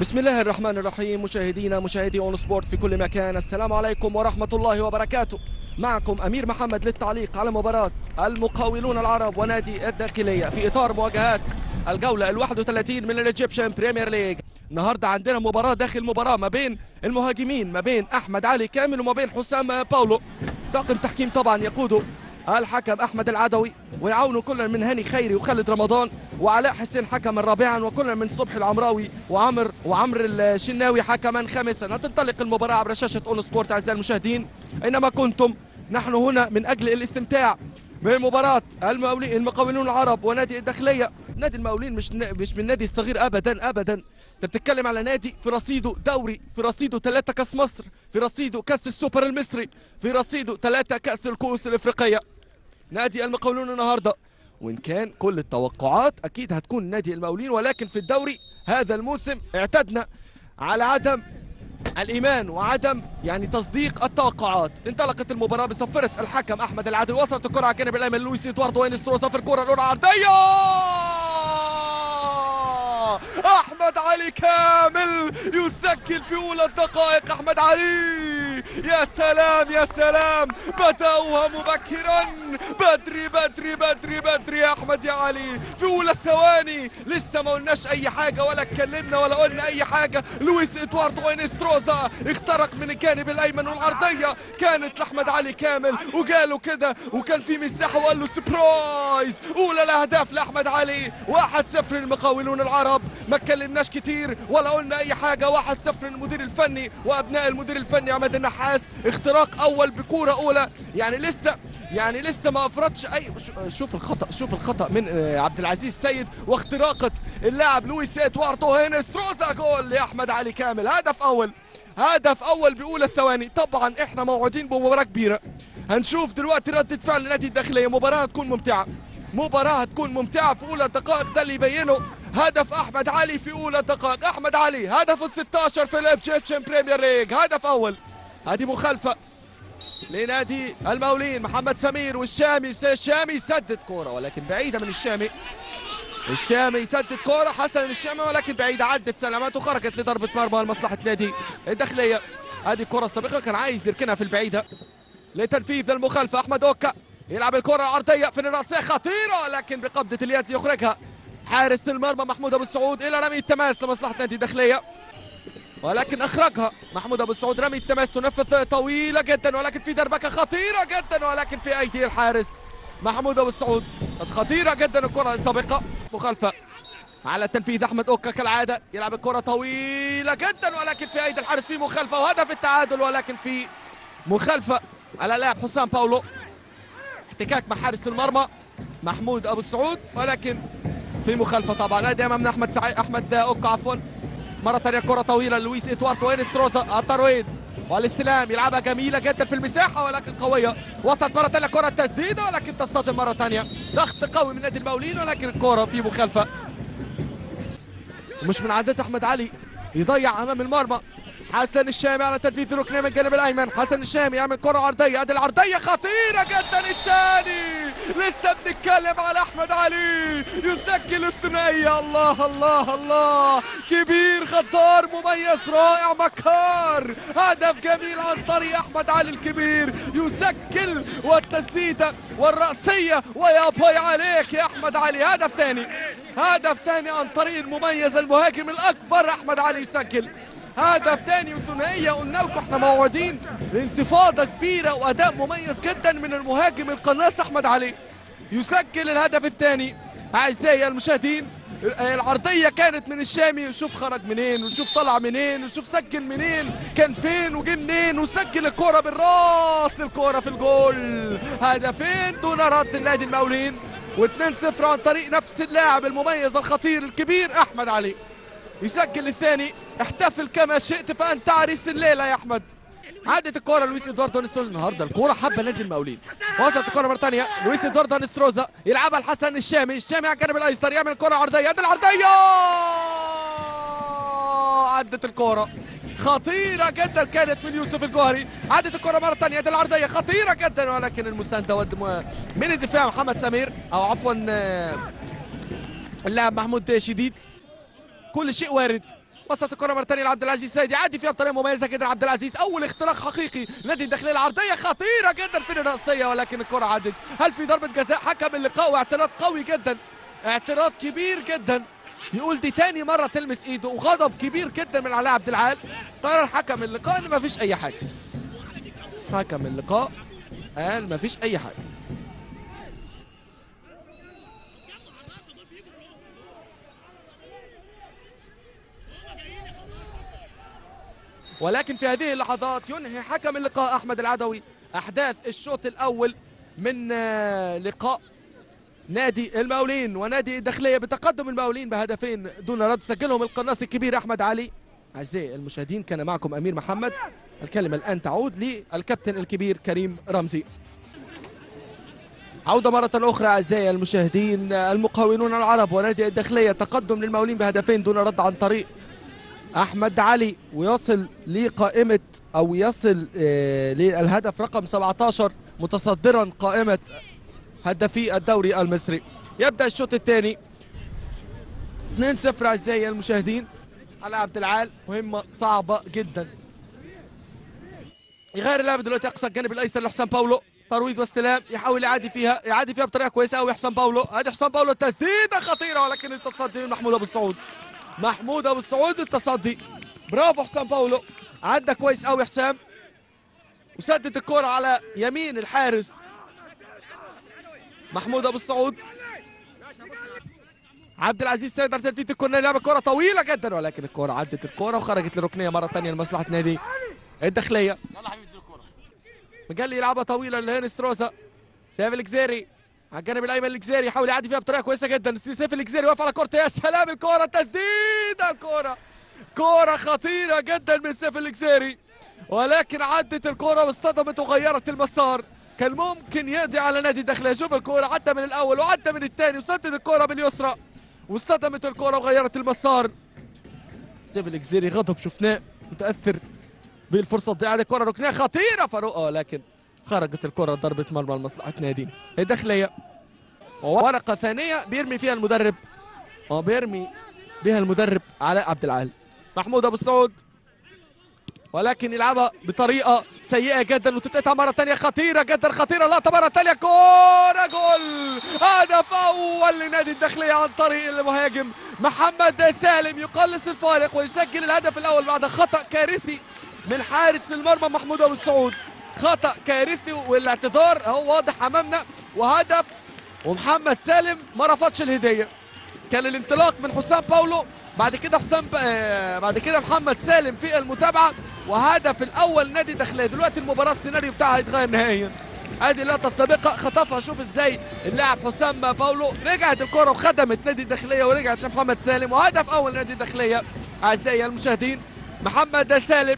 بسم الله الرحمن الرحيم مشاهدينا مشاهدي اون سبورت في كل مكان السلام عليكم ورحمة الله وبركاته معكم أمير محمد للتعليق على مباراة المقاولون العرب ونادي الداخلية في إطار مواجهات الجولة ال 31 من الإيجيبشن بريمير ليج النهارده عندنا مباراة داخل مباراة ما بين المهاجمين ما بين أحمد علي كامل وما بين حسام باولو طاقم تحكيم طبعا يقوده الحكم احمد العدوي ويعاونوا كل من هاني خيري وخالد رمضان وعلاء حسين حكما رابعا وكل من صبحي العمراوي وعمر وعمر الشناوي حكما خامسا هتنطلق المباراه عبر شاشه اون سبورت اعزائي المشاهدين اينما كنتم نحن هنا من اجل الاستمتاع بمباراة المقاولين المقاولون العرب ونادي الداخلية نادي المقاولين مش مش من النادي الصغير ابدا ابدا انت بتتكلم على نادي في رصيده دوري في رصيده ثلاثة كاس مصر في رصيده كاس السوبر المصري في رصيده ثلاثة كاس الكؤوس الافريقية نادي المقاولون النهارده وان كان كل التوقعات اكيد هتكون نادي المقاولين ولكن في الدوري هذا الموسم اعتدنا على عدم الايمان وعدم يعني تصديق التوقعات انطلقت المباراه بصفره الحكم احمد العدوي وصلت الكره على الجانب الايمن لويس ادواردو وينستروزا في الكره الاولى عرضيه احمد علي كامل يسجل في اولى الدقائق احمد علي يا سلام يا سلام بدأوها مبكرا بدري بدري بدري بدري يا احمد يا علي في اولى الثواني لسه ما قلناش اي حاجه ولا اتكلمنا ولا قلنا اي حاجه لويس ادواردو وينستروزا اخترق من الجانب الايمن والعرضيه كانت لاحمد علي كامل وجاله كده وكان في مساحه وقال له سبرايز اولى الاهداف لاحمد علي 1-0 للمقاولون العرب ما اتكلمناش كتير ولا قلنا اي حاجه 1-0 للمدير الفني وابناء المدير الفني عماد النحاس اختراق اول بكوره اولى يعني لسه يعني لسه ما افرضش اي شوف الخطا شوف الخطا من عبد العزيز السيد واختراقه اللاعب لويس ادواردو هينستروزا جول لاحمد علي كامل هدف اول هدف اول باولى الثواني طبعا احنا موعودين بمباراه كبيره هنشوف دلوقتي ردة فعل النادي الداخليه مباراه هتكون ممتعه مباراة هتكون ممتعة في أولى الدقائق ده اللي يبينه هدف أحمد علي في أولى الدقائق أحمد علي هدف ال 16 في الإيجيبشن بريمير ليج هدف أول هذه مخالفة لنادي المقاولين محمد سمير والشامي الشامي يسدد كورة ولكن بعيدة من الشامي الشامي يسدد كورة حسن الشامي ولكن بعيدة عدت سلامات وخرجت لضربة مرمى لمصلحة نادي الداخلية هذه الكرة السابقة كان عايز يركنها في البعيدة لتنفيذ المخالفة أحمد أوكا يلعب الكرة العرضية في الرأسية خطيرة لكن بقبضة اليد يخرجها حارس المرمى محمود أبو السعود إلى رمي التماس لمصلحة نادي الداخلية ولكن اخرجها محمود ابو السعود رمي التماس تنفذ طويله جدا ولكن في دربكه خطيره جدا ولكن في ايدي الحارس محمود ابو السعود خطيره جدا الكره السابقه مخالفه على تنفيذ احمد اوكا كالعاده يلعب الكره طويله جدا ولكن في ايدي الحارس في مخالفه وهدف التعادل ولكن في مخالفه على لاعب حسام باولو احتكاك مع حارس المرمى محمود ابو السعود ولكن في مخالفه طبعا ادي امامنا احمد سعيد احمد اوكا عفوا مرة ثانية كرة طويلة لويس ادواردو وينستروزا الترويد والاستلام يلعبها جميلة جدا في المساحة ولكن قوية وصلت مرة ثانية كرة تسديدة ولكن تصطدم مرة ثانية ضغط قوي من نادي المقاولين ولكن الكرة في مخالفة ومش من عادة أحمد علي يضيع أمام المرمى حسن الشامي على تنفيذ ركنيه من الجانب الايمن حسن الشامي يعمل كره عرضيه ادي العرضيه خطيره جدا الثاني لسه بنتكلم على احمد علي يسجل الثنائيه الله الله الله كبير غدار مميز رائع مكار هدف جميل عن طريق احمد علي الكبير يسجل والتسديده والراسيه ويا باي عليك يا احمد علي هدف ثاني هدف ثاني عن طريق المميز المهاجم الاكبر احمد علي يسجل هدف تاني وثنائية قلنا لكم احنا موعودين لانتفاضة كبيرة وأداء مميز جدا من المهاجم القناص أحمد علي يسجل الهدف الثاني أعزائي المشاهدين العرضية كانت من الشامي شوف خرج منين وشوف طلع منين وشوف سجل منين كان فين وجه منين وسجل الكرة بالراس الكرة في الجول هدفين دون رد النادي المقاولين و2-0 عن طريق نفس اللاعب المميز الخطير الكبير أحمد علي يسجل الثاني احتفل كما شئت فانت عريس الليله يا احمد عادت الكره لويس ادواردو نستروزا النهارده الكره حبه نادي المقاولين وصلت الكره مره ثانيه لويس ادواردو نستروزا يلعبها لحسن الشامي الشامي على الجانب الايسر يعمل كره عرضيه ادي العرضيه عدت الكره خطيرة جدا كانت من يوسف الجوهري عادت الكرة مرة ثانية دي العرضية خطيرة جدا ولكن المساندة من الدفاع محمد سمير أو عفوا اللاعب محمود شديد كل شيء وارد وصلت الكره مره ثانيه لعبد العزيز سيد يعدي فيها بطريقه مميزه جدا عبد العزيز اول اختراق حقيقي نادي الداخليه العرضيه خطيره جدا في الراسيه ولكن الكره عدت هل في ضربه جزاء حكم اللقاء واعتراض قوي جدا اعتراض كبير جدا يقول دي تاني مره تلمس ايده وغضب كبير جدا من علاء عبد العال قرر حكم اللقاء ان مفيش اي حاجه حكم اللقاء قال مفيش اي حاجه ولكن في هذه اللحظات ينهي حكم اللقاء احمد العدوي احداث الشوط الاول من آه، لقاء نادي المقاولين ونادي الداخليه بتقدم المقاولين بهدفين دون رد سجلهم القناص الكبير احمد علي اعزائي المشاهدين كان معكم امير محمد الكلمه الان تعود للكابتن الكبير كريم رمزي عودة مرة أخرى أعزائي المشاهدين المقاولون العرب ونادي الداخلية تقدم للمقاولين بهدفين دون رد عن طريق أحمد علي ويصل لقائمة أو يصل آه، للهدف رقم 17 متصدرا قائمة هدافي الدوري المصري يبدأ الشوط الثاني 2-0 أعزائي المشاهدين على عبد العال مهمة صعبة جدا يغير اللاعب دلوقتي أقصى الجانب الأيسر لحسام باولو ترويض واستلام يحاول يعدي فيها يعدي فيها بطريقه كويسه قوي حسام باولو ادي حسام باولو التسديده خطيره ولكن التصدي من محمود ابو السعود محمود ابو السعود التصدي برافو حسام باولو عدى كويس قوي حسام وسدد الكرة على يمين الحارس محمود ابو السعود عبد العزيز سيد تلفيت الكورنر لعب كرة طويلة جدا ولكن الكرة عدت الكرة وخرجت لركنية مرة ثانية لمصلحة نادي الداخلية يلا حبيبي اديله الكوره مجلي يلعبها طويله لهانس روزا سيف الجزيري على الجانب الايمن الجزيري يحاول يعدي فيها بطريقه كويسه جدا سيف الجزيري واقف على كورته يا سلام الكوره تسديده الكوره كوره خطيره جدا من سيف الجزيري ولكن عدت الكوره واصطدمت وغيرت المسار كان ممكن يقضي على نادي الداخليه شوف الكوره عدى من الاول وعدى من الثاني وسدد الكوره باليسرى واصطدمت الكوره وغيرت المسار سيف الجزيري غضب شفناه متاثر بالفرصه ضياع هذه الكره ركنيه خطيره فاروق آه، لكن خرجت الكره ضربه مرمى لمصلحه نادي الداخليه ورقه ثانيه بيرمي فيها المدرب وبيرمي بها المدرب علاء عبد العال محمود ابو السعود ولكن يلعبها بطريقه سيئه جدا وتتقطع مره ثانيه خطيره جدا خطيره لقطه مره ثانيه كوره جول هدف اول لنادي الداخليه عن طريق المهاجم محمد سالم يقلص الفارق ويسجل الهدف الاول بعد خطا كارثي من حارس المرمى محمود ابو السعود خطا كارثي والاعتذار هو واضح امامنا وهدف ومحمد سالم ما رفضش الهديه كان الانطلاق من حسام باولو بعد كده حسام ب... آه، بعد كده محمد سالم في المتابعه وهدف الاول نادي الداخليه دلوقتي المباراه السيناريو بتاعها هيتغير نهائيا ادي اللقطه السابقه خطفها شوف ازاي اللاعب حسام باولو رجعت الكره وخدمت نادي الداخليه ورجعت لمحمد سالم وهدف اول نادي الداخليه اعزائي المشاهدين محمد سالم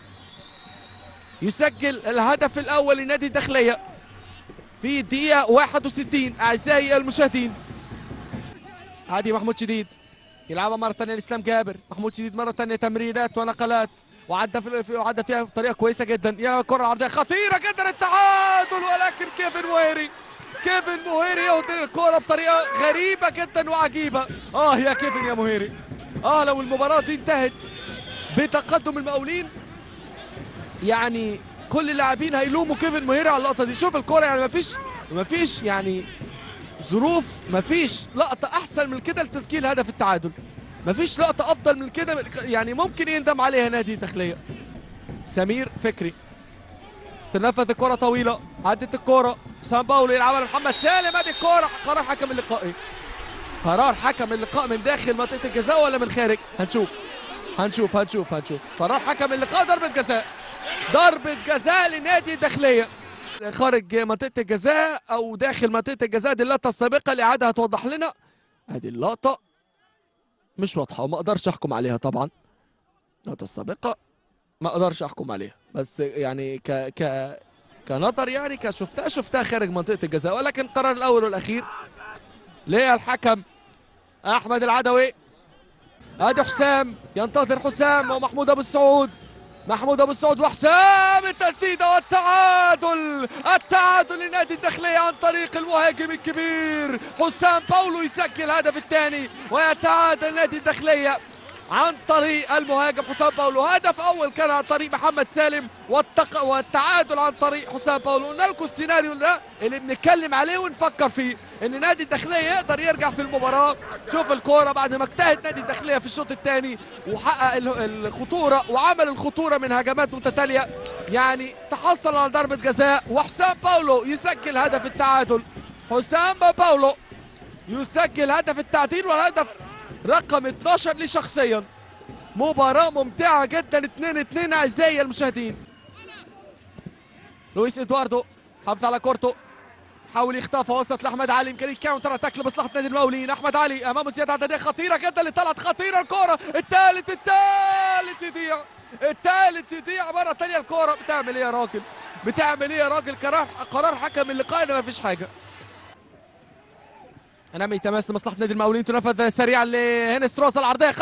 يسجل الهدف الاول لنادي الداخليه في الدقيقه 61 اعزائي المشاهدين عادي محمود شديد يلعبها مره ثانيه لاسلام جابر محمود شديد مره ثانيه تمريرات ونقلات وعدى في في- وعدى فيها بطريقه كويسه جدا يا كره عرضيه خطيره جدا التعادل ولكن كيفن موهيري كيفن موهيري يهدر الكره بطريقه غريبه جدا وعجيبه اه يا كيفن يا موهيري اه لو المباراه دي انتهت بتقدم المقاولين يعني كل اللاعبين هيلوموا كيفن مهيري على اللقطه دي شوف الكوره يعني مفيش مفيش يعني ظروف مفيش لقطه احسن من كده لتسجيل هدف التعادل مفيش لقطه افضل من كده يعني ممكن يندم عليها نادي الداخليه سمير فكري تنفذ الكره طويله عدت الكره سان باولو يلعبها لمحمد سالم ادي الكره قرار حكم اللقاء إيه؟ قرار حكم اللقاء من داخل منطقه الجزاء ولا من خارج هنشوف هنشوف هنشوف هنشوف قرار حكم اللقاء ضربه جزاء ضربة جزاء لنادي الداخلية خارج منطقة الجزاء أو داخل منطقة الجزاء دي اللقطة السابقة الإعادة هتوضح لنا هذه اللقطة مش واضحة وما أقدرش أحكم عليها طبعا اللقطة السابقة ما أقدرش أحكم عليها بس يعني ك ك كنظر يعني كشفتها شفتها خارج منطقة الجزاء ولكن القرار الأول والأخير للحكم أحمد العدوي ادي حسام ينتظر حسام ومحمود ابو السعود محمود ابو السعود وحسام التسديده والتعادل التعادل لنادي الداخليه عن طريق المهاجم الكبير حسام باولو يسجل الهدف الثاني ويتعادل نادي الداخليه عن طريق المهاجم حسام باولو هدف اول كان عن طريق محمد سالم والتق... والتعادل عن طريق حسام باولو قلنا لكم السيناريو ده اللي بنتكلم عليه ونفكر فيه ان نادي الداخليه يقدر يرجع في المباراه شوف الكوره بعد ما اجتهد نادي الداخليه في الشوط الثاني وحقق ال- الخطوره وعمل الخطوره من هجمات متتاليه يعني تحصل على ضربه جزاء وحسام باولو يسجل هدف التعادل حسام باولو يسجل هدف التعديل والهدف رقم 12 لي شخصيا مباراة ممتعة جدا 2 2 اعزائي المشاهدين لويس ادواردو حافظ على كورته حاول يخطفها وسط لاحمد علي امكانيه كاونتر اتاك لمصلحه نادي المقاولين احمد علي امامه زياده عدديه خطيره جدا اللي طلعت خطيره الكوره الثالث الثالث يضيع الثالث يضيع مره ثانيه الكوره بتعمل ايه يا راجل بتعمل ايه يا راجل قرار قرار حكم اللقاء إن ما فيش حاجه امامي تماس لمصلحه نادي المقاولين تنفذ سريعا لهنستروس العرضيه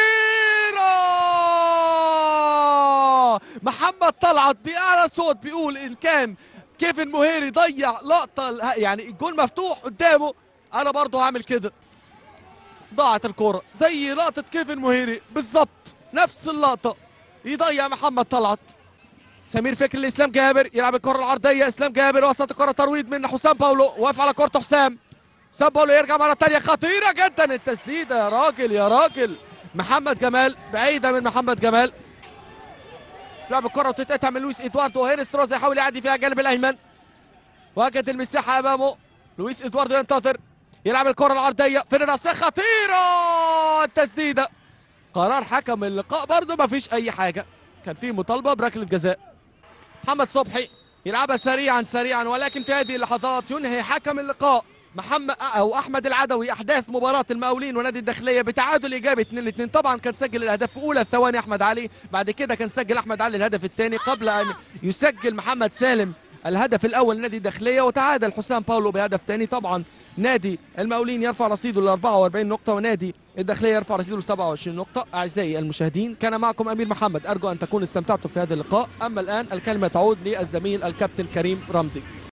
خطيره محمد طلعت باعلى صوت بيقول ان كان كيفن مهيري ضيع لقطه يعني الجول مفتوح قدامه انا برضه هعمل كده ضاعت الكرة زي لقطة كيفن مهيري بالظبط نفس اللقطة يضيع محمد طلعت سمير فكري لاسلام جابر يلعب الكرة العرضية اسلام جابر وسط الكرة ترويض من حسام باولو واقف على كرة حسام حسام باولو يرجع مرة تانية خطيرة جدا التسديدة يا راجل يا راجل محمد جمال بعيدة من محمد جمال لعب الكرة وتتقطع من لويس ادواردو هيرس روزا يحاول يعدي فيها الجانب الايمن وجد المساحة امامه لويس ادواردو ينتظر يلعب الكرة العرضية في الرأسية خطيرة التسديدة قرار حكم اللقاء برضه ما فيش أي حاجة كان في مطالبة بركلة جزاء محمد صبحي يلعبها سريعا سريعا ولكن في هذه اللحظات ينهي حكم اللقاء محمد او احمد العدوي احداث مباراه المقاولين ونادي الداخليه بتعادل ايجابي 2 2 طبعا كان سجل الاهداف في اولى الثواني احمد علي بعد كده كان سجل احمد علي الهدف الثاني قبل ان يسجل محمد سالم الهدف الاول لنادي الداخليه وتعادل حسام باولو بهدف ثاني طبعا نادي المقاولين يرفع رصيده ل 44 نقطة ونادي الداخلية يرفع رصيده ل 27 نقطة أعزائي المشاهدين كان معكم أمير محمد أرجو أن تكونوا استمتعتم في هذا اللقاء أما الآن الكلمة تعود للزميل الكابتن كريم رمزي